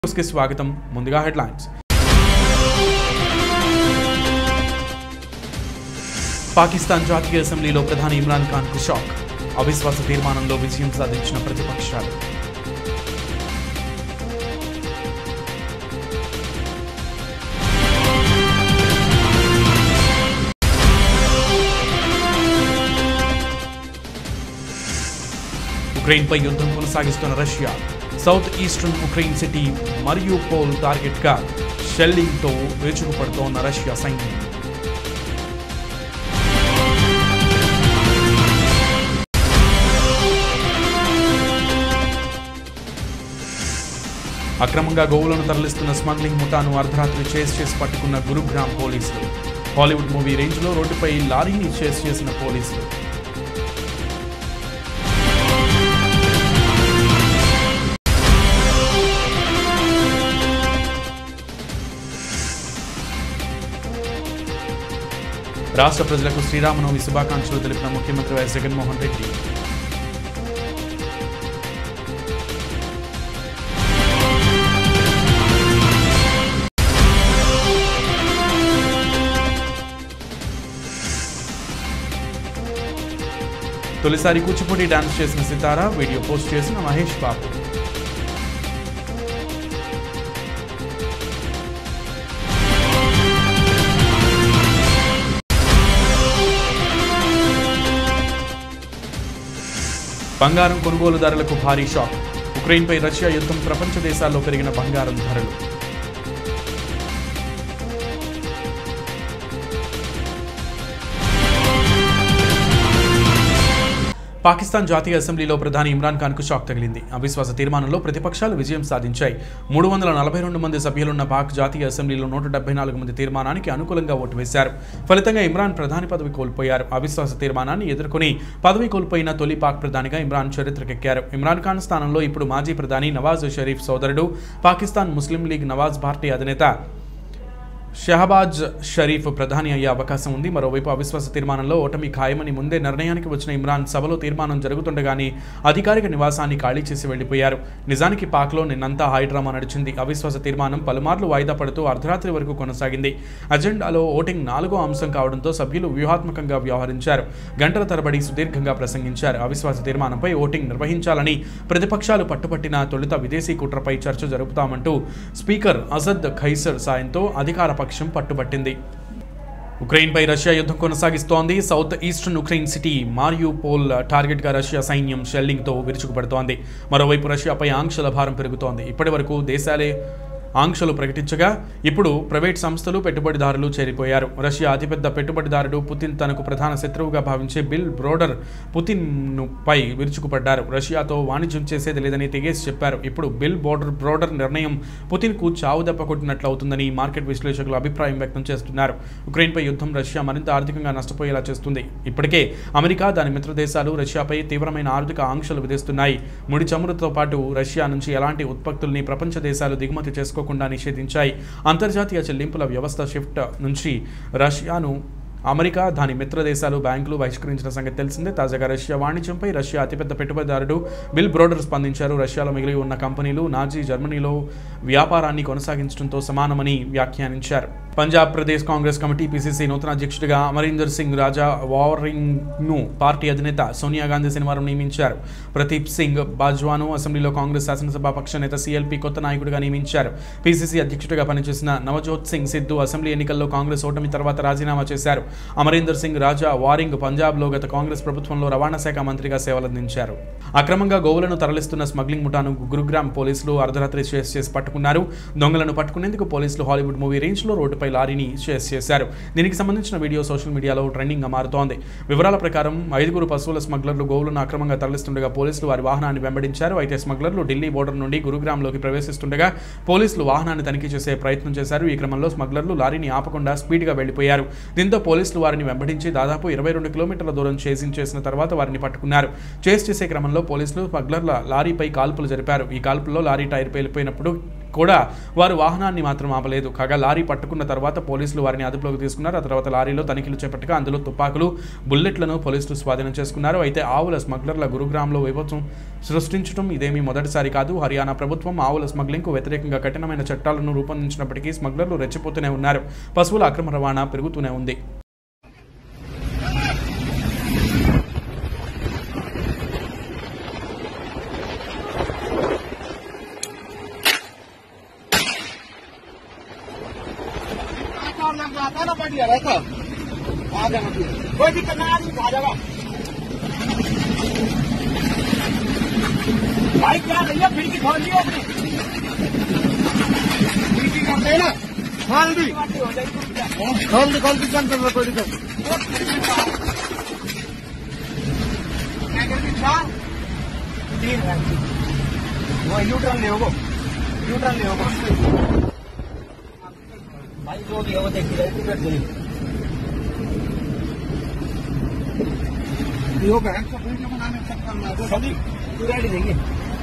న్యూస్కి స్వాగతం ముందుగా హెడ్లైన్స్ పాకిస్తాన్ జాతీయ అసెంబ్లీలో ప్రధాని ఇమ్రాన్ ఖాన్ కు షాక్ అవిశ్వాస తీర్మానంలో విజయం సాధించిన ప్రతిపక్షాలు ఉక్రెయిన్పై యుద్ధం కొనసాగిస్తున్న Russia south eastern Ukraine city మరియు పోల్ టార్గెట్గా షెల్లింగ్తో విరుచుకుపడుతోన్న రష్యా సైన్యం అక్రమంగా గోవులను తరలిస్తున్న స్మగ్లింగ్ ముఠాను అర్ధరాత్రి చేస్ చేసి పట్టుకున్న గురుగ్రామ్ పోలీసులు హాలీవుడ్ మూవీ రేంజ్లో రోడ్డుపై లారీని చేస్ చేసిన పోలీసులు రాష్ట్ర ప్రజలకు శ్రీరామనవమి శుభాకాంక్షలు తెలిపిన ముఖ్యమంత్రి వైఎస్ జగన్మోహన్ రెడ్డి తొలిసారి కూచిపూడి డాన్స్ చేసిన సితారా వీడియో పోస్ట్ చేసిన మహేష్ బాబు బంగారం కొనుగోలుదారులకు భారీ షాక్ ఉక్రెయిన్పై రష్యా యుద్ధం ప్రపంచ దేశాల్లో పెరిగిన బంగారం ధరలు పాకిస్తాన్ జాతీయ అసెంబ్లీలో ప్రధాని ఇమ్రాన్ ఖాన్కు షాక్ తగిలింది అవిశ్వాస తీర్మానంలో ప్రతిపక్షాలు విజయం సాధించాయి మూడు వందల నలభై రెండు మంది సభ్యులున్న పాక్ జాతీయ అసెంబ్లీలో నూట డెబ్బై నాలుగు మంది తీర్మానానికి అనుకూలంగా ఓటు వేశారు ఫలితంగా ఇమ్రాన్ ప్రధాని పదవి కోల్పోయారు అవిశ్వాస తీర్మానాన్ని ఎదుర్కొని పదవి కోల్పోయిన తొలి పాక్ ప్రధానిగా ఇమ్రాన్ చరిత్రకెక్కారు ఇమ్రాన్ ఖాన్ స్థానంలో ఇప్పుడు మాజీ ప్రధాని నవాజ్ షరీఫ్ సోదరుడు Pakistan Muslim League Nawaz party అధినేత షహబాజ్ షరీఫ్ ప్రధాని అయ్యే అవకాశం ఉంది మరోవైపు అవిశ్వాస తీర్మానంలో ఓటమి ఖాయమని ముందే నిర్ణయానికి వచ్చిన ఇమ్రాన్ సభలో తీర్మానం జరుగుతుండగానే అధికారిక నివాసాన్ని ఖాళీ చేసి వెళ్లిపోయారు నిజానికి పాక్లో నిన్నంతా హైడ్రామా నడిచింది అవిశ్వాస తీర్మానం పలుమార్లు వాయిదా పడుతూ అర్ధరాత్రి వరకు కొనసాగింది అజెండాలో ఓటింగ్ నాలుగో అంశం కావడంతో సభ్యులు వ్యూహాత్మకంగా వ్యవహరించారు గంటల తరబడి సుదీర్ఘంగా ప్రసంగించారు అవిశ్వాస తీర్మానంపై ఓటింగ్ నిర్వహించాలని ప్రతిపక్షాలు పట్టుపట్టిన తొలుత విదేశీ కుట్రపై చర్చ జరుపుతామంటూ స్పీకర్ అజద్ ఖైసర్ సాయంతో అధికార పక్షం పట్టుబట్టింది ఉక్రెయిన్పై రష్యా యుద్ధం కొనసాగిస్తోంది south eastern Ukraine city Mariupol టార్గెట్గా రష్యా సైన్యం షెల్లింగ్తో విరుచుకుపడుతోంది మరోవైపు రష్యాపై ఆంక్షల భారం పెరుగుతోంది ఇప్పటి వరకు దేశాలే ఆంక్షలు ప్రకటించగా ఇప్పుడు ప్రైవేట్ సంస్థలు పెట్టుబడిదారులు చేరిపోయారు రష్యా అతిపెద్ద పెట్టుబడిదారుడు పుతిన్ తనకు ప్రధాన శత్రువుగా భావించే బిల్ బ్రోడర్ పుతిన్ పై విరుచుకుపడ్డారు రష్యాతో వాణిజ్యం చేసేది లేదని తెగేసి చెప్పారు ఇప్పుడు బిల్ బోర్డర్ బ్రోడర్ నిర్ణయం పుతిన్కు చావు దెబ్బ కొట్టినట్లు అవుతుందని మార్కెట్ విశ్లేషకులు అభిప్రాయం వ్యక్తం చేస్తున్నారు ఉక్రెయిన్పై యుద్ధం రష్యా మరింత ఆర్థికంగా నష్టపోయేలా చేస్తుంది ఇప్పటికే అమెరికా దాని మిత్ర దేశాలు రష్యాపై తీవ్రమైన ఆర్థిక ఆంక్షలు విధిస్తున్నాయి ముడి చమురుతో పాటు రష్యా నుంచి ఎలాంటి ఉత్పత్తుల్ని ప్రపంచ దేశాలు దిగుమతి చేసుకోకుండా నిషేధించాయి అంతర్జాతీయ చెల్లింపుల వ్యవస్థ షిఫ్ట్ నుంచి రష్యాను అమెరికా దాని మిత్ర దేశాలు బ్యాంకులు బహిష్కరించిన సంగతి తెలిసిందే తాజాగా రష్యా వాణిజ్యంపై రష్యా అతిపెద్ద పెట్టుబడిదారుడు బిల్ బ్రోడర్ స్పందించారు రష్యాలో మిగిలి ఉన్న కంపెనీలు నాజీ జర్మనీలో వ్యాపారాన్ని కొనసాగించడంతో సమానమని వ్యాఖ్యానించారు పంజాబ్ ప్రదేశ్ కాంగ్రెస్ కమిటీ పీసీసీ నూతన అధ్యక్షుడిగా అమరీందర్ సింగ్ రాజా వారింగ్ను పార్టీ అధినేత సోనియా గాంధీ శనివారం నియమించారు ప్రదీప్ సింగ్ బాజ్వాను అసెంబ్లీలో కాంగ్రెస్ శాసనసభ పక్ష నేత సీఎల్పీ కొత్త నాయకుడిగా నియమించారు పీసీసీ అధ్యక్షుడిగా పనిచేసిన నవజోత్ సింగ్ సిద్ధు అసెంబ్లీ ఎన్నికల్లో కాంగ్రెస్ ఓటమి తర్వాత రాజీనామా చేశారు అమరీందర్ సింగ్ రాజా వారింగ్ పంజాబ్లో గత కాంగ్రెస్ ప్రభుత్వంలో రవాణా శాఖ మంత్రిగా సేవలందించారు అక్రమంగా గోవులను తరలిస్తున్న స్మగ్లింగ్ ముఠాను గురుగ్రామ్ పోలీసులు అర్ధరాత్రి చేస్ చేసి పట్టుకున్నారు దొంగలను పట్టుకునేందుకు పోలీసులు హాలీవుడ్ మూవీ రేంజ్లో రోడ్డుపై లారీని చేస్ చేశారు దీనికి సంబంధించిన వీడియో సోషల్ మీడియాలో ట్రెండింగ్గా మారుతోంది వివరాల ప్రకారం ఐదుగురు పశువుల స్మగ్లర్లు గోవులను అక్రమంగా తరలిస్తుండగా పోలీసులు వారి వాహనాన్ని వెంబడించారు అయితే స్మగ్లర్లు ఢిల్లీ బోర్డర్ నుండి గురుగ్రామ్లోకి ప్రవేశిస్తుండగా పోలీసులు వాహనాన్ని తనిఖీ చేసే ప్రయత్నం చేశారు ఈ క్రమంలో స్మగ్లర్లు లారీని ఆపకుండా స్పీడ్గా వెళ్లిపోయారు దీంతో పోలీసులు వారిని వెంబడించి దాదాపు ఇరవై రెండు కిలోమీటర్ల దూరం చేసింగ్ చేసిన తర్వాత వారిని పట్టుకున్నారు చేస్ చేసే క్రమంలో పోలీసులు స్మగ్లర్ల లారీపై కాల్పులు జరిపారు ఈ కాల్పుల్లో లారీ టైర్ పేలిపోయినప్పుడు కూడా వారు వాహనాన్ని మాత్రం ఆపలేదు కాగా లారీ పట్టుకున్న తర్వాత పోలీసులు వారిని అదుపులోకి తీసుకున్నారు ఆ తర్వాత లారీలో తనిఖీలు చేపట్టగా అందులో తుపాకులు బుల్లెట్లను పోలీసులు స్వాధీనం చేసుకున్నారు అయితే ఆవుల స్మగ్లర్ల గురుగ్రామ్లో విభత్సం సృష్టించడం ఇదేమీ మొదటిసారి కాదు హర్యానా ప్రభుత్వం ఆవుల స్మగ్లింగ్కు వ్యతిరేకంగా కఠినమైన చట్టాలను రూపొందించినప్పటికీ స్మగ్లర్లు రెచ్చిపోతూనే ఉన్నారు పశువుల అక్రమ రవాణా పెరుగుతూనే ఉంది कोई दिक्कत ना आदमी खा जाएगा भाई क्या भैया खिड़की खोल दी अपनी खिड़की करते हैं ना खोल दी खोल दी खोल दी कौन कर कोई दिक्कत क्या कर दी चार तीन है वो यू टर्न ले होगो यू टर्न ले होगो भाई जो भी है वो देखिए टिकट दे यो बैंक का वीडियो बनाने में सब करना है सभी पूरा ही देंगे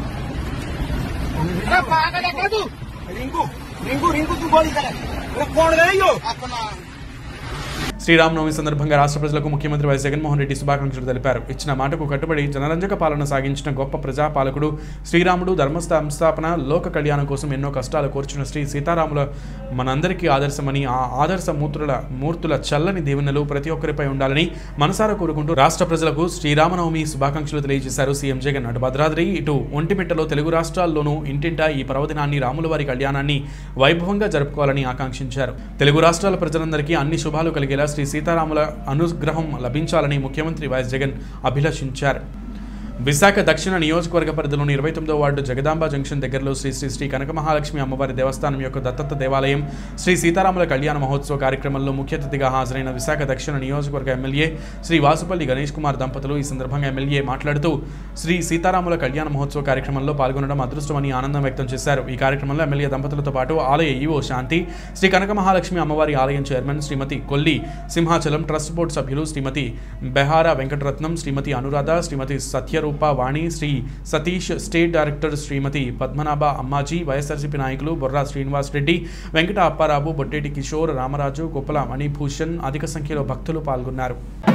अरे पागल है क्या तू रिंकू रिंकू रिंकू तू गोली करे अरे कौन गए यो अपना శ్రీరామనవమి సందర్భంగా రాష్ట్ర ప్రజలకు ముఖ్యమంత్రి వైఎస్ జగన్మోహన్ రెడ్డి శుభాకాంక్షలు తెలిపారు ఇచ్చిన మాటకు కట్టుబడి జనరంజక పాలన సాగించిన గొప్ప ప్రజాపాలకుడు శ్రీరాముడు ధర్మస్థ సంస్థాపన లోక కళ్యాణం కోసం ఎన్నో కష్టాలు కోర్చిన శ్రీ సీతారాముల మనందరికీ ఆదర్శమని ఆ ఆదర్శ మూర్తుల మూర్తుల చల్లని దీవెనలు ప్రతి ఒక్కరిపై ఉండాలని మనసారా కోరుకుంటూ రాష్ట్ర ప్రజలకు శ్రీరామనవమి శుభాకాంక్షలు తెలియజేశారు సీఎం జగన్ అటు భద్రాద్రి ఇటు ఒంటిమిట్టలో తెలుగు రాష్ట్రాల్లోనూ ఇంటింటా ఈ పర్వదినాన్ని రాముల వారి కళ్యాణాన్ని వైభవంగా జరుపుకోవాలని ఆకాంక్షించారు తెలుగు రాష్ట్రాల ప్రజలందరికీ అన్ని శుభాలు కలిగేలా శ్రీ సీతారాముల అనుగ్రహం లభించాలని ముఖ్యమంత్రి వైఎస్ జగన్ అభిలషించారు విశాఖ దక్షిణ నియోజకవర్గ పరిధిలోని ఇరవై తొమ్మిదో వార్డు జగదాంబ జంక్షన్ దగ్గరలో శ్రీ శ్రీ శ్రీ కనక మహాలక్ష్మి అమ్మవారి దేవస్థానం యొక్క దత్తత దేవాలయం శ్రీ సీతారాముల కళ్యాణ మహోత్సవ కార్యక్రమంలో ముఖ్య అతిథిగా హాజరైన విశాఖ దక్షిణ నియోజకవర్గ ఎమ్మెల్యే శ్రీ వాసుపల్లి గణేష్ కుమార్ దంపతులు ఈ సందర్భంగా ఎమ్మెల్యే మాట్లాడుతూ శ్రీ సీతారాముల కళ్యాణ మహోత్సవ కార్యక్రమంలో పాల్గొనడం అదృష్టమని ఆనందం వ్యక్తం చేశారు ఈ కార్యక్రమంలో ఎమ్మెల్యే దంపతులతో పాటు ఆలయ ఈవో శాంతి శ్రీ కనక మహాలక్ష్మి అమ్మవారి ఆలయం chairman Shrimati Kolli Simhachalam trust board సభ్యులు Shrimati Behara Venkataratnam Shrimati Anuradha Shrimati Satyarupa Vani Shri Satish state director Shrimati Padmanabha Ammaji YSRCP నాయకులు బొర్రా శ్రీనివాస్ రెడ్డి వెంకట అప్పారావు బొట్టేటి కిషోర్ రామరాజు కుప్పల మణిభూషణ్ అధిక సంఖ్యలో భక్తులు పాల్గొన్నారు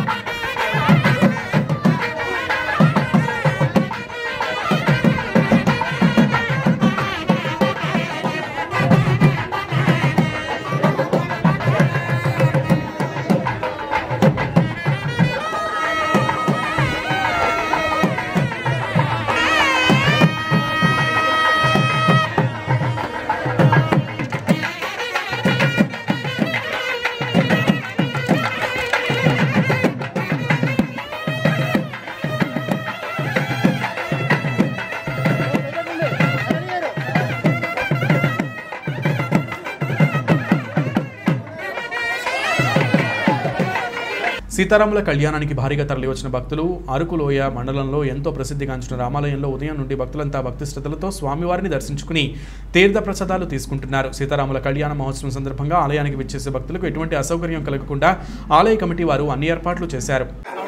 సీతారాముల కళ్యాణానికి భారీగా తరలివచ్చిన భక్తులు అరకులోయ మండలంలో ఎంతో ప్రసిద్ధిగాంచిన రామాలయంలో ఉదయం నుండి భక్తులంతా భక్తి శ్రద్ధలతో స్వామివారిని దర్శించుకుని తీర్థ ప్రసాదాలు తీసుకుంటున్నారు సీతారాముల కళ్యాణ మహోత్సవం సందర్భంగా ఆలయానికి విచ్చేసే భక్తులకు ఎటువంటి అసౌకర్యం కలగకుండా ఆలయ కమిటీ వారు అన్ని ఏర్పాట్లు చేశారు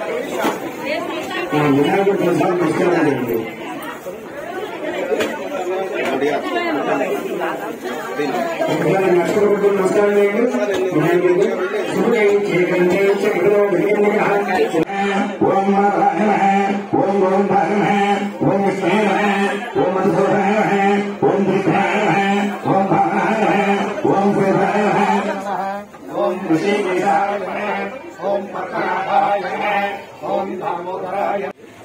వినాయకుడు ప్రసాదం తీసుకెళ్ళండి ఒకసారి నష్టపోతూ నమస్కారం చేయండి వినాయకుడికి శుభ్రై చేయకండి చెడులో విజయంగా ఓం నమ ఓం ఓం నమ ఓం విష్ణు ఓం మధుసూర ఓం బుద్ధాయ ఓం భాయ ఓం ప్రేమాయ ఓం ఋషికేశాయ ఓం పద్మనాభాయ ఓం దామోదరాయ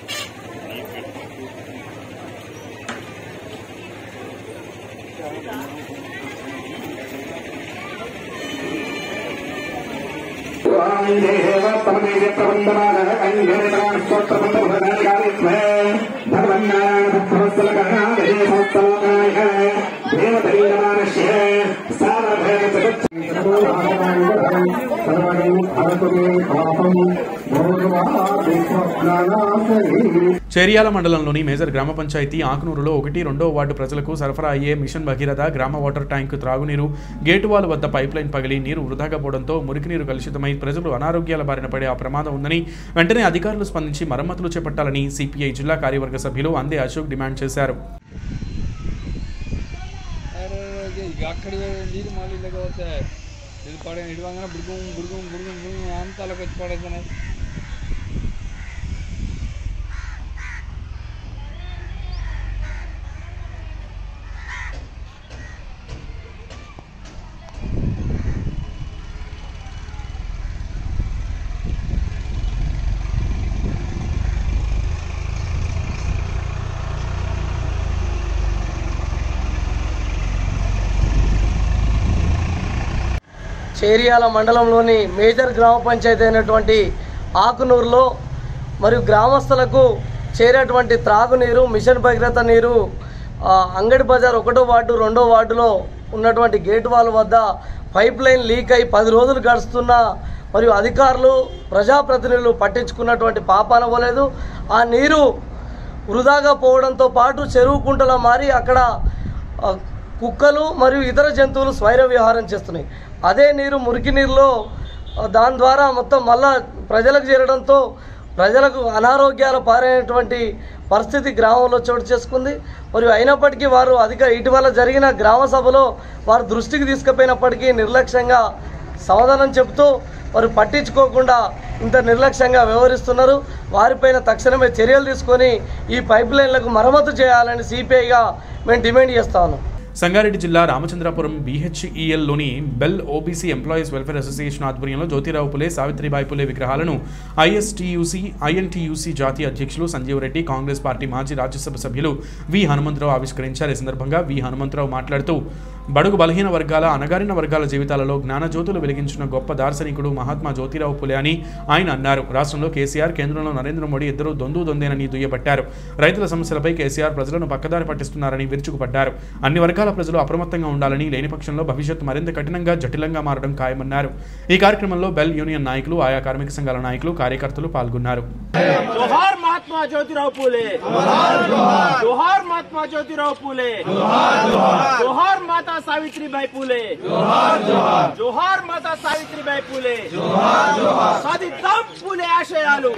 చేరియాల మండలంలోని మేజర్ గ్రామ పంచాయతీ ఆకునూరులో ఒకటి రెండో వార్డు ప్రజలకు సరఫరా అయ్యే మిషన్ భగీరథ గ్రామ వాటర్ ట్యాంకు త్రాగునీరు గేటువాల్ వద్ద పైప్ లైన్ పగిలి నీరు వృధాగా పోవడంతో మురికి నీరు కలుషితమై ప్రజలు అనారోగ్యాల బారిన పడే ఆ ప్రమాదం ఉందని వెంటనే అధికారులు స్పందించి మరమ్మతులు చేపట్టాలని సిపిఐ జిల్లా కార్యవర్గ సభ్యులు అందే అశోక్ డిమాండ్ చేశారు ಈಗ ಆ ಕಡೆ ನೀರು ಮಾಡಲಿಲ್ಲ ಹೋಗುತ್ತೆ ಇದು ಪಡೆ ಇಡುವಾಗ ಬುಡ್ಗುಮ್ ಬುಡ್ಗುಮ್ ಬುಡ್ಗುಮ್ ಬುಡ್ಗುಮ್ ಅಂತ ಅಲ್ಲ ಕಚ್ಚಿ ಪಡೆದಾನೆ చేరియాల మండలంలోని మేజర్ గ్రామ పంచాయతీ అయినటువంటి ఆకునూరులో మరియు గ్రామస్తులకు చేరేటువంటి త్రాగునీరు మిషన్ భగీరథ నీరు ఆ, అంగడి బజార్ ఒకటో వార్డు రెండో వార్డులో ఉన్నటువంటి గేట్ వాల్ వద్ద పైప్ లైన్ లీక్ అయి పది రోజులు గడుస్తున్నా మరియు అధికారులు ప్రజాప్రతినిధులు పట్టించుకున్నటువంటి పాపాన పోలేదు ఆ నీరు వృధాగా పోవడంతో పాటు చెరువు కుంటలా మారి అక్కడ ఆ, కుక్కలు మరియు ఇతర జంతువులు స్వైర విహారం చేస్తున్నాయి అదే నీరు మురికి నీరులో ఆ, దాని ద్వారా మొత్తం మళ్ళా ప్రజలకు చేరడంతో ప్రజలకు అనారోగ్యాలు పారైనటువంటి పరిస్థితి గ్రామంలో చోటు చేసుకుంది మరియు అయినప్పటికీ వారు అధిక ఇటీవల జరిగిన గ్రామ సభలో వారు దృష్టికి తీసుకుపోయినప్పటికీ నిర్లక్ష్యంగా సమాధానం చెబుతూ వారు పట్టించుకోకుండా ఇంత నిర్లక్ష్యంగా వ్యవహరిస్తున్నారు వారిపైన తక్షణమే చర్యలు తీసుకొని ఈ పైప్ లైన్లకు మరమ్మతు చేయాలని సిపిఐగా మేము డిమాండ్ చేస్తా ఉన్నాం సంగారెడ్డి జిల్లా రామచంద్రాపురం బీహెచ్ఈఎల్లోని BEL OBC employees welfare association ఆధ్వర్యంలో జ్యోతిరావు పులే సావిత్రిబాయి పులే విగ్రహాలను ఐఎస్టీయూసీ ఐఎన్టీయూసీ జాతీయ అధ్యక్షులు సంజీవ్ రెడ్డి కాంగ్రెస్ పార్టీ మాజీ రాజ్యసభ సభ్యులు వి హనుమంతరావు ఆవిష్కరించారు ఈ సందర్భంగా వి హనుమంతరావు మాట్లాడుతూ బడుగు బలహీన వర్గాల అణగారిన వర్గాల జీవితాలలో జ్ఞానజ్యోతులు వెలిగించిన గొప్ప దార్శనికుడు మహాత్మా జ్యోతిరావు పులే అని ఆయన అన్నారు రాష్ట్రంలో కేసీఆర్ కేంద్రంలో నరేంద్ర మోడీ ఇద్దరు దొందు దొందేనని దుయ్యబట్టారు రైతుల సమస్యలపై కేసీఆర్ ప్రజలను పక్కదారి పట్టిస్తున్నారని విరుచుకుపడ్డారు అన్ని వర్గాల ప్రజలు అప్రమత్తంగా ఉండాలని లేని పక్షంలో భవిష్యత్తు మరింత కఠినంగా జటిలంగా మారడం ఖాయమన్నారు ఈ కార్యక్రమంలో బెల్ యూనియన్ నాయకులు ఆయా కార్మిక సంఘాల నాయకులు కార్యకర్తలు పాల్గొన్నారు जोहार महात्मा ज्योतिराव फुले जोहार महात्मा ज्योतिराव फुले जोहार माता सावित्रीबाई फुले जोहार माता सावित्रीबाई फुले సాధిద్దాం ఫులే ఆశయాలు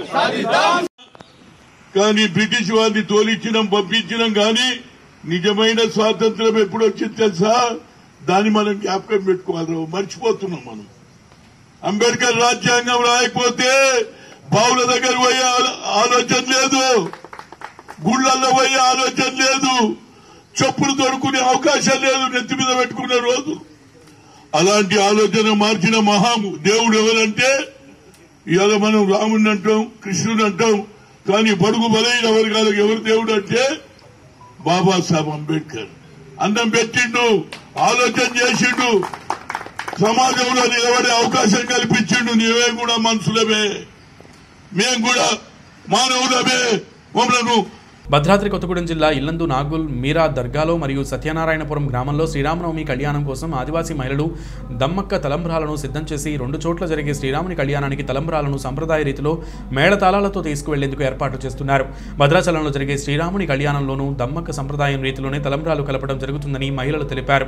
కానీ బ్రిటిష్ వారిని తోలించడం పంపించడం కానీ నిజమైన స్వాతంత్రం ఎప్పుడు వచ్చింది తెలుసా దాన్ని మనం జ్ఞాపకం పెట్టుకోవాలి మర్చిపోతున్నాం మనం అంబేద్కర్ రాజ్యాంగం రాయకపోతే బావుల దగ్గర పోయే ఆలో- ఆలోచన లేదు గుళ్ళల్లో పోయే ఆలోచన లేదు చెప్పులు దొరుకునే అవకాశం లేదు నెత్తి మీద పెట్టుకునే రోజు అలాంటి ఆలోచన మార్చిన మహాము దేవుడు ఎవరంటే ఇవాళ మనం రాముడిని అంటాం కృష్ణుని అంటాం కానీ బడుగు బలైన వర్గాలకు ఎవరు దేవుడు అంటే బాబాసాహెబ్ అంబేద్కర్ అన్నం పెట్టిండు ఆలోచన చేసిండు సమాజంలో నిలబడే అవకాశం కల్పించిండు నీవే కూడా మనుషులమే మేము కూడా మానవులమే మమ్మలను భద్రాద్రి కొత్తగూడెం జిల్లా ఇల్లందు నాగుల్ మీరా దర్గాలో మరియు సత్యనారాయణపురం గ్రామంలో శ్రీరామనవమి కళ్యాణం కోసం ఆదివాసీ మహిళలు దమ్మక్క తలంబ్రాలను సిద్ధం చేసి రెండు చోట్ల జరిగే శ్రీరాముని కళ్యాణానికి తలంబ్రాలను సంప్రదాయ రీతిలో మేళతాళాలతో తీసుకువెళ్లేందుకు ఏర్పాట్లు చేస్తున్నారు భద్రాచలంలో జరిగే శ్రీరాముని కళ్యాణంలోనూ దమ్మక్క సంప్రదాయం రీతిలోనే తలంబ్రాలు కలపడం జరుగుతుందని మహిళలు తెలిపారు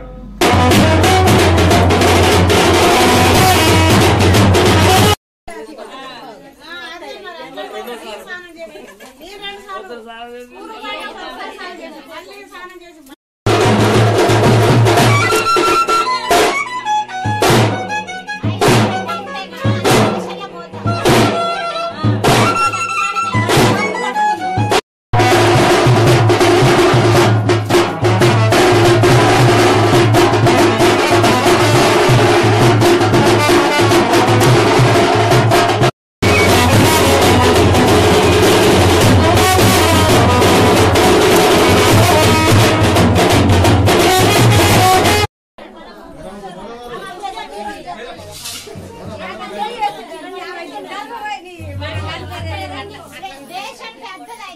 దేశం పెద్దదై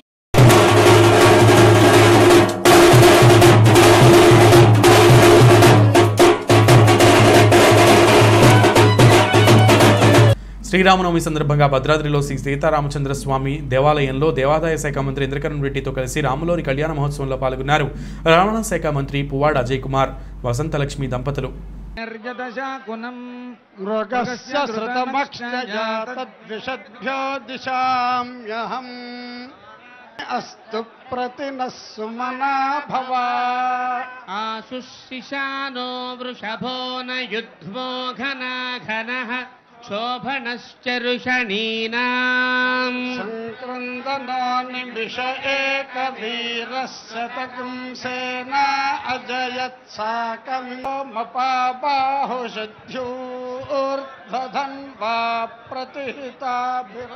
శ్రీరామనవమి సందర్భంగా భద్రాద్రిలో శ్రీ సీతారామచంద్ర స్వామి దేవాలయంలో దేవాదాయ శాఖ మంత్రి ఇంద్రకరణ్ రెడ్డితో కలిసి రాములోరి కళ్యాణ మహోత్సవంలో పాల్గొన్నారు రవాణా శాఖ మంత్రి పువ్వాడ అజయ్ కుమార్ వసంతలక్ష్మి దంపతులు నిర్గతశాకునం మృగస్య శృతమక్షయ తద్విషద్భ్యో దిశామ్యహం అస్తు ప్రతినః సుమనా భవ ఆశుశిశానో వృషభో న యుధ్వో ఘనా ఘనః శోభనశ్చరుషణీనాం సంక్రందనో నిమిష ఏక వీరः శతకం సేనా అజయత్ సాకమిపాబాహుషధ్యూర్ధ్వధన్వా ప్రతిహితాభిర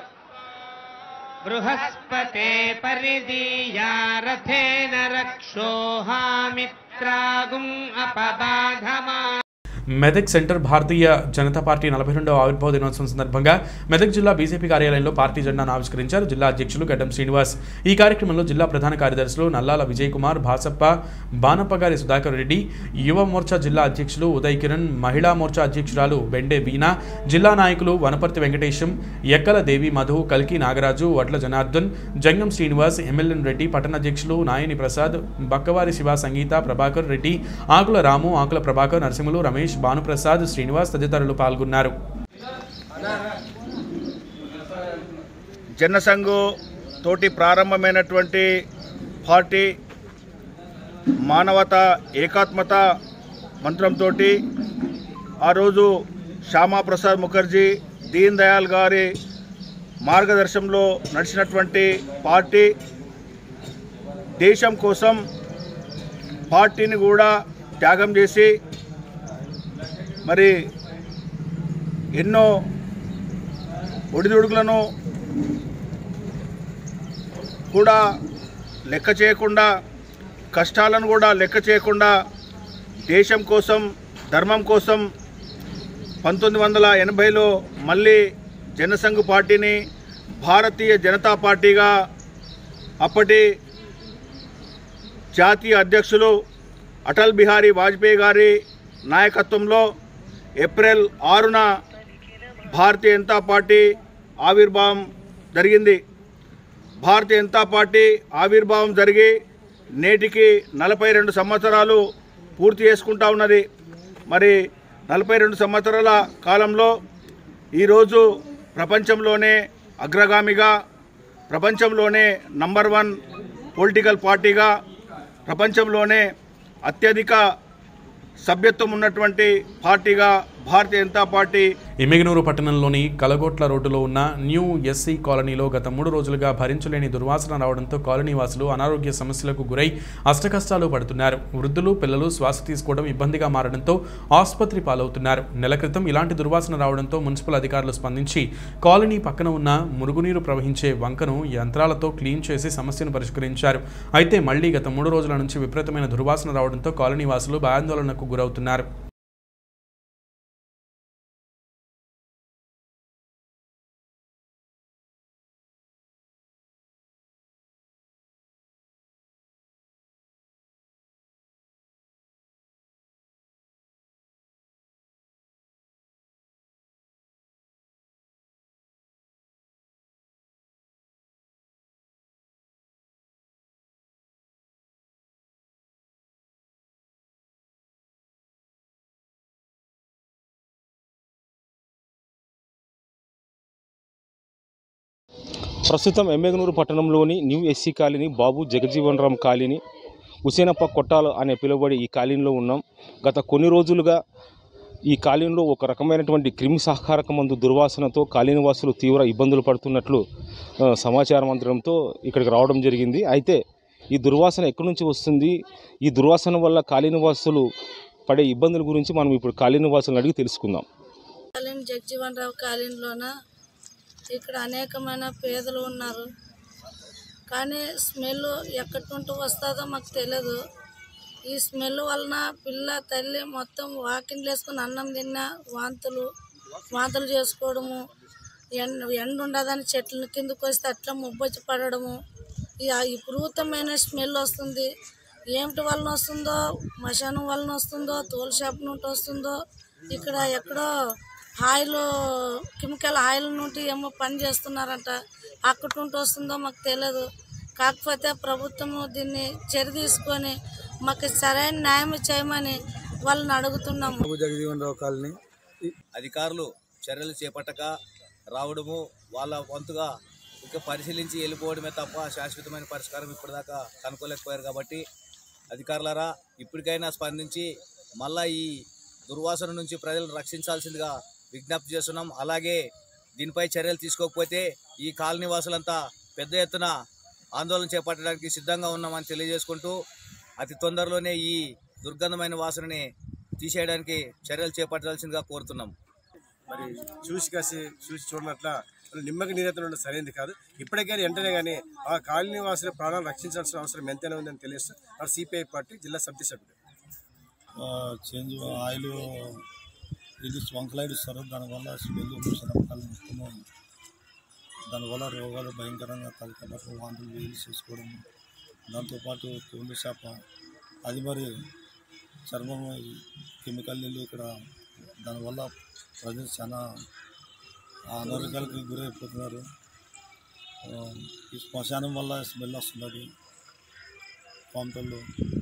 బృహస్పతే పరిదీయారథేన రక్షోహామిత్రాగుం అపబాధమా మెదక్ సెంటర్ భారతీయ జనతా పార్టీ నలభై రెండవ ఆవిర్భావ దినోత్సవం సందర్భంగా మెదక్ జిల్లా బీజేపీ కార్యాలయంలో పార్టీ జెండాను ఆవిష్కరించారు జిల్లా అధ్యక్షులు గడ్డం శ్రీనివాస్ ఈ కార్యక్రమంలో జిల్లా ప్రధాన కార్యదర్శులు నల్లాల విజయ్ కుమార్ భాసప్ప బానప్పగారి సుధాకర్ రెడ్డి యువ మోర్చా జిల్లా అధ్యక్షులు ఉదయ్ కిరణ్ మహిళా మోర్చా అధ్యక్షురాలు బెండే వీణా జిల్లా నాయకులు వనపర్తి వెంకటేశం ఎక్కల దేవి మధు కల్కి నాగరాజు వడ్ల జనార్దన్ జంగం శ్రీనివాస్ ఎమ్మెల్యన్ రెడ్డి పట్టణ అధ్యక్షులు నాయని ప్రసాద్ బక్కవారి శివ సంగీత ప్రభాకర్ రెడ్డి ఆకుల రాము ఆకుల ప్రభాకర్ నరసింహులు రమేష్ భానుప్రసాద్ శ్రీనివాస్ తదితరులు పాల్గొన్నారు జనసంఘు తోటి ప్రారంభమైనటువంటి పార్టీ మానవత ఏకాత్మత మంత్రంతో ఆ రోజు శ్యామాప్రసాద్ ముఖర్జీ దీన్ దయాల్ గారి మార్గదర్శనంలో నడిచినటువంటి పార్టీ దేశం కోసం పార్టీని కూడా త్యాగం చేసి మరి ఎన్నో ఒడిదుడుకులను కూడా లెక్క చేయకుండా కష్టాలను కూడా లెక్క చేయకుండా దేశం కోసం ధర్మం కోసం పంతొమ్మిది వందల ఎనభైలో మళ్ళీ జనసంఘ్ పార్టీని భారతీయ జనతా పార్టీగా అప్పటి జాతీయ అధ్యక్షులు అటల్ బిహారీ వాజ్పేయి గారి నాయకత్వంలో ఏప్రిల్ ఆరున భారతీయ జనతా పార్టీ ఆవిర్భావం జరిగింది భారతీయ జనతా పార్టీ ఆవిర్భావం జరిగి నేటికి నలభై రెండు సంవత్సరాలు పూర్తి చేసుకుంటా ఉన్నది మరి నలభై రెండు సంవత్సరాల కాలంలో ఈరోజు ప్రపంచంలోనే అగ్రగామిగా ప్రపంచంలోనే నంబర్ వన్ పొలిటికల్ పార్టీగా ప్రపంచంలోనే అత్యధిక సభ్యత్వం ఉన్నటువంటి పార్టీగా భారతీయ జనతా పార్టీ ఎమ్మిగనూరు పట్టణంలోని కలగోట్ల రోడ్డులో ఉన్న న్యూ ఎస్సీ కాలనీలో గత మూడు రోజులుగా భరించలేని దుర్వాసన రావడంతో కాలనీ వాసులు అనారోగ్య సమస్యలకు గురై అష్టకష్టాలు పడుతున్నారు వృద్ధులు పిల్లలు శ్వాస తీసుకోవడం ఇబ్బందిగా మారడంతో ఆసుపత్రి పాలవుతున్నారు నెల క్రితం ఇలాంటి దుర్వాసన రావడంతో మున్సిపల్ అధికారులు స్పందించి కాలనీ పక్కన ఉన్న మురుగునీరు ప్రవహించే వంకను యంత్రాలతో క్లీన్ చేసి సమస్యను పరిష్కరించారు అయితే మళ్లీ గత మూడు రోజుల నుంచి విపరీతమైన దుర్వాసన రావడంతో కాలనీ వాసులు భయాందోళనకు గురవుతున్నారు ప్రస్తుతం ఎమ్మెగనూరు పట్టణంలోని new SC colony Babu Jagjivan Ram colony Husenappa కొట్టాలు అనే పిలువబడి ఈ కాలనీలో ఉన్నాం గత కొన్ని రోజులుగా ఈ కాలనీలో ఒక రకమైనటువంటి క్రిమి సహకారక మందు దుర్వాసనతో కాలనీవాసులు తీవ్ర ఇబ్బందులు పడుతున్నట్లు ఆ, సమాచారం అందడంతో ఇక్కడికి రావడం జరిగింది అయితే ఈ దుర్వాసన ఎక్కడి నుంచి వస్తుంది ఈ దుర్వాసన వల్ల కాలనీవాసులు పడే ఇబ్బందుల గురించి మనం ఇప్పుడు కాలనీవాసులను అడిగి తెలుసుకుందాం కాలీన్ జగ్జీవన్ రావు కాలీన్లోన ఇక్కడ అనేకమైన పేదలు ఉన్నారు కానీ స్మెల్ ఎక్కడి నుండి వస్తుందో మాకు తెలియదు ఈ స్మెల్ వలన పిల్ల తల్లి మొత్తం వాకింగ్ వేసుకుని అన్నం తిన్నా వాంతులు వాంతులు చేసుకోవడము ఎండ ఎండ ఉండదని చెట్ల కిందకు వస్తే అట్లా ముబ్బొచ్చి పడడము ఈ ఆ విపరీతమైన స్మెల్ వస్తుంది ఏమిటి వలన వస్తుందో మశానం వలన వస్తుందో తోలు షాప్ నుండి వస్తుందో ఇక్కడ ఎక్కడో ఆయిల్ కెమికల్ ఆయిల్ నుండి ఏమో పని చేస్తున్నారంట అక్కడి నుండి వస్తుందో మాకు తెలియదు కాకపోతే ప్రభుత్వము దీన్ని చర్య తీసుకొని మాకు సరైన న్యాయం చేయమని వాళ్ళని అడుగుతున్నాము జగజీవన్ రావు కాలనీ అధికారులు చర్యలు చేపట్టక రావడము వాళ్ళ వంతుగా ఇక పరిశీలించి వెళ్ళిపోవడమే తప్ప శాశ్వతమైన పరిష్కారం ఇప్పటిదాకా కనుక్కోలేకపోయారు కాబట్టి అధికారులారా ఇప్పటికైనా స్పందించి మళ్ళా ఈ దుర్వాసన నుంచి ప్రజలను రక్షించాల్సిందిగా విజ్ఞప్తి చేస్తున్నాం అలాగే దీనిపై చర్యలు తీసుకోకపోతే ఈ కాలనీ వాసులంతా పెద్ద ఎత్తున ఆందోళన చేపట్టడానికి సిద్ధంగా ఉన్నామని తెలియజేసుకుంటూ అతి తొందరలోనే ఈ దుర్గంధమైన వాసనని తీసేయడానికి చర్యలు చేపట్టాల్సిందిగా కోరుతున్నాం మరి చూసి కాసి చూసి చూడనట్ల నిమ్మకి నీరెత్తలు ఉండడం సరైనది కాదు ఇప్పటికైనా వెంటనే కానీ ఆ కాలనీ వాసుల ప్రాణాలు రక్షించాల్సిన అవసరం ఎంతైనా ఉందని తెలియస్తూ ఆ సిపిఐ పార్టీ జిల్లా సభ్య సభ్యుడు చేంజ్ ఆయిల్ ఇది వంకలైడ్ ఇస్తారు దానివల్ల స్మెల్ శనపకాయలు మొత్తము దానివల్ల రోగాలు భయంకరంగా తలకబట్టు వాంతులు వేలు చేసుకోవడం దాంతోపాటు తోండు చేప అది మరి చర్మం కెమికల్ నీళ్ళు ఇక్కడ దానివల్ల ప్రజలు చాలా అనారోగ్యాలకు గురైపోతున్నారు ఆ, ఈ శ్మశానం వల్ల స్మెల్ వస్తున్నది పాంటల్లో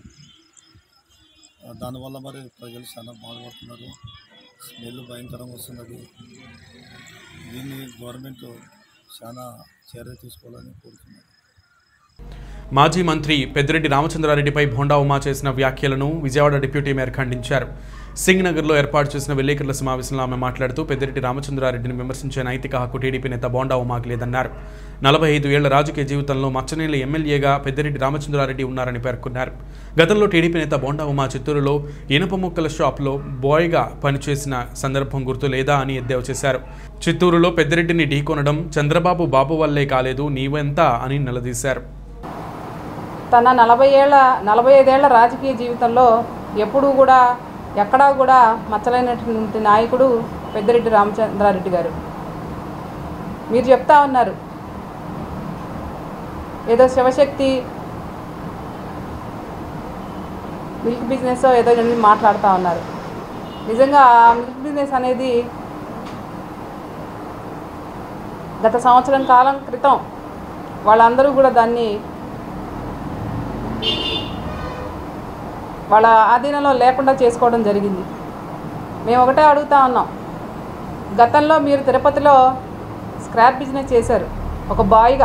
దానివల్ల మరి ప్రజలు చాలా బాధపడుతున్నారు స్మెల్ భయంకరంగా వస్తున్నది దీన్ని గవర్నమెంట్ చాలా చర్య తీసుకోవాలని కోరుతున్నాను మాజీ మంత్రి పెద్దిరెడ్డి రామచంద్రారెడ్డిపై భోండా ఉమా చేసిన వ్యాఖ్యలను విజయవాడ డిప్యూటీ మేయర్ ఖండించారు సింగ్ నగర్లో ఏర్పాటు చేసిన విలేకరుల సమావేశంలో ఆమె మాట్లాడుతూ పెద్దిరెడ్డి రామచంద్రారెడ్డిని విమర్శించే నైతిక హక్కు టీడీపీ నేత బోండా ఉమాకు లేదన్నారు నలభై ఐదు ఏళ్ల రాజకీయ జీవితంలో మచ్చనేల ఎమ్మెల్యేగా పెద్దిరెడ్డి రామచంద్రారెడ్డి ఉన్నారని పేర్కొన్నారు గతంలో టీడీపీ నేత బోండా ఉమా చిత్తూరులో ఇనుప ముక్కల షాప్లో బాయ్గా పనిచేసిన సందర్భం గుర్తు లేదా అని ఎద్దేవా చేశారు చిత్తూరులో పెద్దిరెడ్డిని ఢీకొనడం చంద్రబాబు బాబు వల్లే కాలేదు నీవెంత అని నిలదీశారు తన నలభై ఏళ్ళ నలభై ఐదేళ్ల రాజకీయ జీవితంలో ఎప్పుడూ కూడా ఎక్కడా కూడా మచ్చలైనటువంటి నాయకుడు పెద్దిరెడ్డి రామచంద్రారెడ్డి గారు మీరు చెప్తా ఉన్నారు ఏదో శివశక్తి మిల్క్ బిజినెస్ ఏదో అని మాట్లాడుతూ ఉన్నారు నిజంగా ఆ మిల్క్ బిజినెస్ అనేది గత సంవత్సరం కాలం క్రితం వాళ్ళందరూ కూడా దాన్ని వాళ్ళ ఆధీనంలో లేకుండా చేసుకోవడం జరిగింది మేము ఒకటే అడుగుతా ఉన్నాం గతంలో మీరు తిరుపతిలో స్క్రాప్ బిజినెస్ చేశారు ఒక బాయ్గా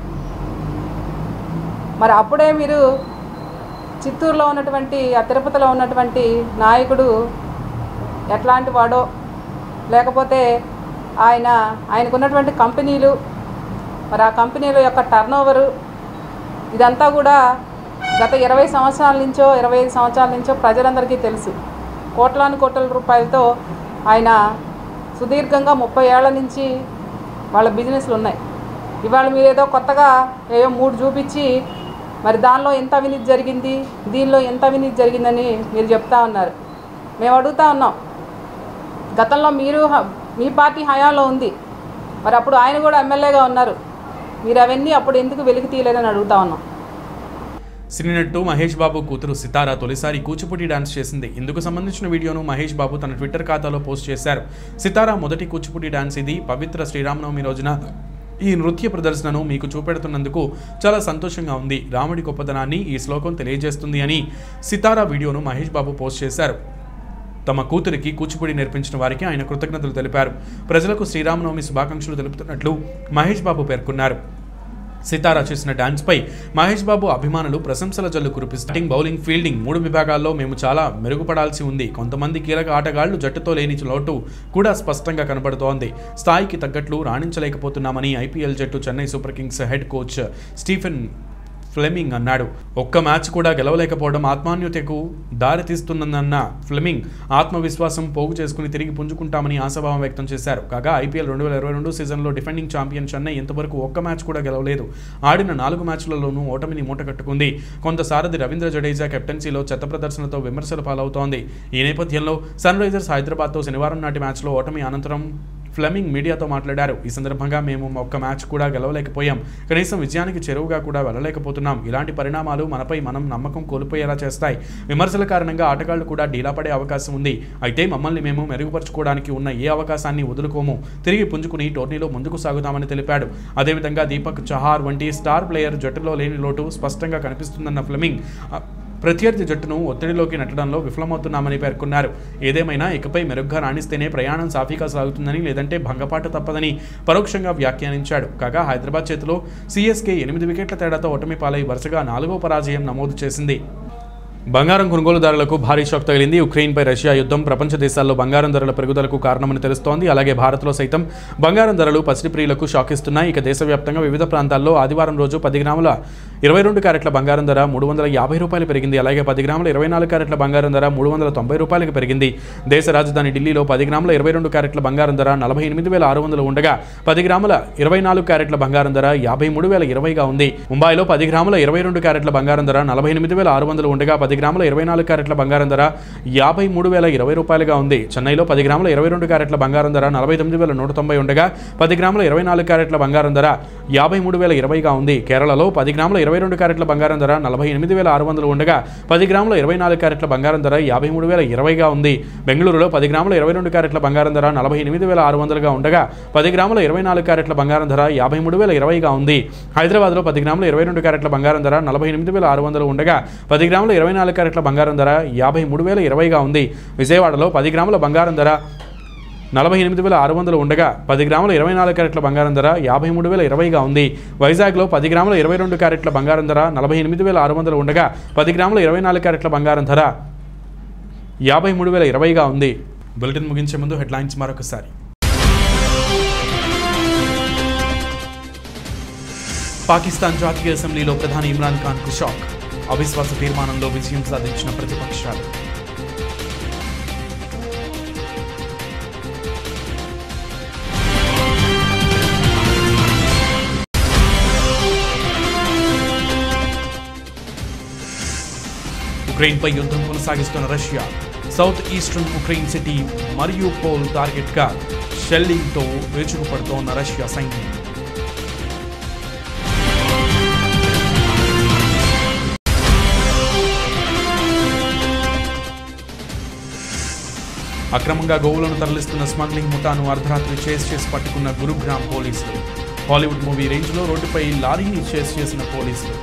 మరి అప్పుడే మీరు చిత్తూరులో ఉన్నటువంటి ఆ తిరుపతిలో ఉన్నటువంటి నాయకుడు ఎట్లాంటి వాడో లేకపోతే ఆయన ఆయనకున్నటువంటి కంపెనీలు మరి ఆ కంపెనీల యొక్క టర్నోవరు ఇదంతా కూడా గత ఇరవై సంవత్సరాల నుంచో ఇరవై ఐదు సంవత్సరాల నుంచో ప్రజలందరికీ తెలుసు కోట్లాను కోట్ల రూపాయలతో ఆయన సుదీర్ఘంగా ముప్పై ఏళ్ల నుంచి వాళ్ళ బిజినెస్లు ఉన్నాయి ఇవాళ మీరు ఏదో కొత్తగా ఏదో మూడు చూపించి మరి దానిలో ఎంత అవినీతి జరిగింది దీనిలో ఎంత అవినీతి జరిగిందని మీరు చెప్తా ఉన్నారు మేము అడుగుతా ఉన్నాం గతంలో మీరు హ- మీ పార్టీ హయాంలో ఉంది మరి అప్పుడు ఆయన కూడా ఎమ్మెల్యేగా ఉన్నారు మీరు అవన్నీ అప్పుడు ఎందుకు వెలికి తీయలేదని అడుగుతా ఉన్నాం సినీ నటు మహేష్ బాబు కూతురు సితారా తొలిసారి కూచిపూడి డాన్స్ చేసింది ఇందుకు సంబంధించిన వీడియోను మహేష్ బాబు తన ట్విట్టర్ ఖాతాలో పోస్ట్ చేశారు సితారా మొదటి కూచిపూడి డాన్స్ ఇది పవిత్ర శ్రీరామనవమి రోజున ఈ నృత్య ప్రదర్శనను మీకు చూపెడుతున్నందుకు చాలా సంతోషంగా ఉంది రాముడి గొప్పతనాన్ని ఈ శ్లోకం తెలియజేస్తుంది అని సితారా వీడియోను మహేష్ బాబు పోస్ట్ చేశారు తమ కూతురికి కూచిపూడి నేర్పించిన వారికి ఆయన కృతజ్ఞతలు తెలిపారు ప్రజలకు శ్రీరామనవమి శుభాకాంక్షలు తెలుపుతున్నట్లు మహేష్ బాబు పేర్కొన్నారు సితారా చేసిన డాన్స్పై మహేష్ బాబు అభిమానులు ప్రశంసల జల్లు కురిపిస్తారు బౌలింగ్ ఫీల్డింగ్ మూడు విభాగాల్లో మేము చాలా మెరుగుపడాల్సి ఉంది కొంతమంది కీలక ఆటగాళ్లు జట్టుతో లేని లోటు కూడా స్పష్టంగా కనబడుతోంది స్థాయికి తగ్గట్లు రాణించలేకపోతున్నామని ఐపీఎల్ జట్టు Chennai super kings head coach Stephen Fleming అన్నాడు ఒక్క మ్యాచ్ కూడా గెలవలేకపోవడం ఆత్మాన్యతకు దారితీస్తున్నదన్న ఫ్లెమింగ్ ఆత్మవిశ్వాసం పోగు చేసుకుని తిరిగి పుంజుకుంటామని ఆశాభావం వ్యక్తం చేశారు కాగా ఐపీఎల్ రెండు వేల ఇరవై రెండు సీజన్లో డిఫెండింగ్ ఛాంపియన్ చెన్నై ఇంతవరకు ఒక్క మ్యాచ్ కూడా గెలవలేదు ఆడిన నాలుగు మ్యాచ్లలోనూ ఓటమిని మూటగట్టుకుంది కొంత సారథి రవీంద్ర జడేజా కెప్టెన్సీలో చెత్త ప్రదర్శనతో విమర్శల పాలవుతోంది ఈ నేపథ్యంలో సన్ రైజర్స్ హైదరాబాద్తో శనివారం నాటి మ్యాచ్లో ఓటమి అనంతరం ఫ్లెమింగ్ మీడియాతో మాట్లాడారు ఈ సందర్భంగా మేము ఒక్క మ్యాచ్ కూడా గెలవలేకపోయాం కనీసం విజయానికి చెరువుగా కూడా వెళ్ళలేకపోతున్నాం ఇలాంటి పరిణామాలు మనపై మనం నమ్మకం కోల్పోయేలా చేస్తాయి విమర్శల కారణంగా ఆటగాళ్లు కూడా డీలా పడే అవకాశం ఉంది అయితే మమ్మల్ని మేము మెరుగుపరచుకోవడానికి ఉన్న ఏ అవకాశాన్ని వదులుకోము తిరిగి పుంజుకుని టోర్నీలో ముందుకు సాగుతామని తెలిపాడు అదేవిధంగా దీపక్ చహార్ వంటి స్టార్ ప్లేయర్ జట్టులో లేని లోటు స్పష్టంగా కనిపిస్తుందన్న ఫ్లెమింగ్ ప్రత్యర్థి జట్టును ఒత్తిడిలోకి నెట్టడంలో విఫలమవుతున్నామని పేర్కొన్నారు ఏదేమైనా ఇకపై మెరుగ్గా రాణిస్తేనే ప్రయాణం సాఫీగా సాగుతుందని లేదంటే భంగపాటు తప్పదని పరోక్షంగా వ్యాఖ్యానించాడు కాగా హైదరాబాద్ చేతిలో సీఎస్కే ఎనిమిది వికెట్ల తేడాతో ఓటమి పాలై వరుసగా నాలుగో పరాజయం నమోదు చేసింది బంగారం కొనుగోలుదారులకు భారీ షాక్ తగిలింది ఉక్రెయిన్పై రష్యా యుద్ధం ప్రపంచ దేశాల్లో బంగారం ధరల పెరుగుదలకు కారణమని తెలుస్తోంది అలాగే భారత్లో సైతం బంగారం ధరలు పసిడి ప్రియులకు షాక్ ఇస్తున్నాయి ఇక దేశవ్యాప్తంగా వివిధ ప్రాంతాల్లో ఆదివారం రోజు పది గ్రాముల ఇరవై రెండు క్యారెట్ల బంగారం ధర మూడు వందల యాభై రూపాయలు పెరిగింది అలాగే పది గ్రాముల ఇరవై నాలుగు క్యారెట్ల బంగారం ధర మూడు వందల తొంభై రూపాయలకు పెరిగింది దేశ రాజధాని ఢిల్లీలో పది గ్రాముల ఇరవై రెండు క్యారెట్ల బంగారం ధర నలభై ఎనిమిది వేల ఆరు వందలు ఉండగా పది గ్రాముల ఇరవై నాలుగు క్యారెట్ల బంగారం ధర యాభై మూడు వేల ఇరవైగా ఉంది ముంబైలో పది గ్రాముల ఇరవై రెండు క్యారెట్ల బంగారం ధర నలభై ఎనిమిది వేల ఆరు వందలు ఉండగా పది గ్రాముల ఇరవై నాలుగు క్యారెట్ల బంగారం ధర యాభై మూడు వేల ఇరవై రూపాయలుగా ఉంది చెన్నైలో పది గ్రాముల ఇరవై రెండు క్యారెట్ల బంగారం ధర నలభై తొమ్మిది వేల నూట తొంభై ఉండగా పది గ్రాముల ఇరవై నాలుగు క్యారెట్ల బంగారం ధర యాభై మూడు వేల ఇరవైగా ఉంది కేరళలో పది గ్రాముల ఇరవై రెండు క్యారెట్ల బంగారం ధర నలభై ఎనిమిది వేల ఆరు వందలు ఉండగా పది గ్రాముల ఇరవై నాలుగు క్యారెట్ల బంగారం ధర యాభై మూడు వేల ఇరవైగా ఉంది బెంగళూరులో పది గ్రాముల ఇరవై రెండు క్యారెట్ల బంగారం ధర నలభై ఎనిమిది వేల ఆరు వందలుగా ఉండగా పది గ్రాముల ఇరవై నాలుగు క్యారెట్ల బంగారం ధర యాభై మూడు వేల ఇరవైగా ఉంది హైదరాబాద్లో పది గ్రాముల ఇరవై రెండు క్యారెట్ల బంగారం ధర నలభై ఎనిమిది వేల ఆరు వందలు ఉండగా పది గ్రాముల ఇరవై నాలుగు క్యారెట్ల బంగారం ధర యాభై మూడు వేల ఇరవైగా ఉంది విజయవాడలో పది గ్రాముల బంగారం ధర నలభై ఎనిమిది వేల ఆరు వందలు ఉండగా పది గ్రాముల ఇరవై నాలుగు క్యారెట్ల బంగారం ధర యాభై మూడు వేల ఇరవైగా ఉంది వైజాగ్లో పది గ్రాముల ఇరవై రెండు క్యారెట్ల బంగారం ధర నలభై ఎనిమిది వేల ఆరు వందలు ఉండగా పది గ్రాముల ఇరవై నాలుగు క్యారెట్ల బంగారం ధర యాభై మూడు వేల ఇరవైగా ఉంది బులెటిన్ ముగించే ముందు హెడ్లైన్స్ మరొకసారి పాకిస్తాన్ జాతీయ అసెంబ్లీలో ప్రధాని ఇమ్రాన్ ఖాన్కు షాక్ అవిశ్వాస తీర్మానంలో విజయం సాధించిన ప్రతిపక్షాలు ఉక్రెయిన్పై యుద్ధం కొనసాగిస్తున్న Russia south eastern Ukraine city మరియు పోల్ టార్గెట్గా షెల్లింగ్తో విరుచుకుపడుతోన్న రష్యా సైన్యం అక్రమంగా గోవులను తరలిస్తున్న స్మగ్లింగ్ ముఠాను అర్ధరాత్రి చేస్ చేసి పట్టుకున్న గురుగ్రామ్ పోలీసులు హాలీవుడ్ మూవీ రేంజ్లో రోడ్డుపై లారీని చేస్ చేసిన పోలీసులు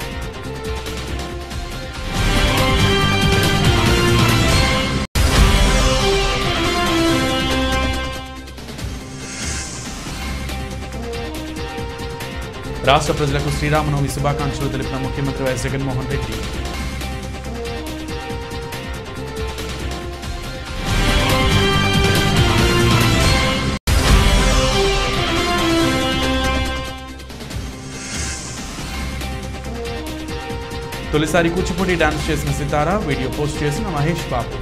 రాష్ట్ర ప్రజలకు శ్రీరామనవమి శుభాకాంక్షలు తెలిపిన ముఖ్యమంత్రి వైఎస్ జగన్మోహన్ రెడ్డి తొలిసారి కూచిపూడి డాన్స్ చేసిన సితారా వీడియో పోస్ట్ చేసిన మహేష్ బాబు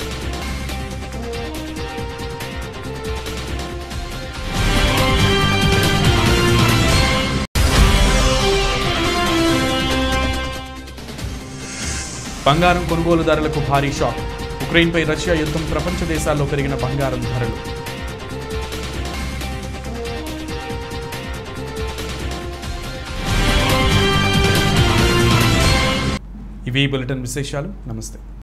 బంగారం కొనుగోలుదారులకు భారీ షాక్ ఉక్రెయిన్పై రష్యా యుద్ధం ప్రపంచ దేశాల్లో పెరిగిన బంగారం ధరలు ఇవి బులెటిన్ విశేషాలు నమస్తే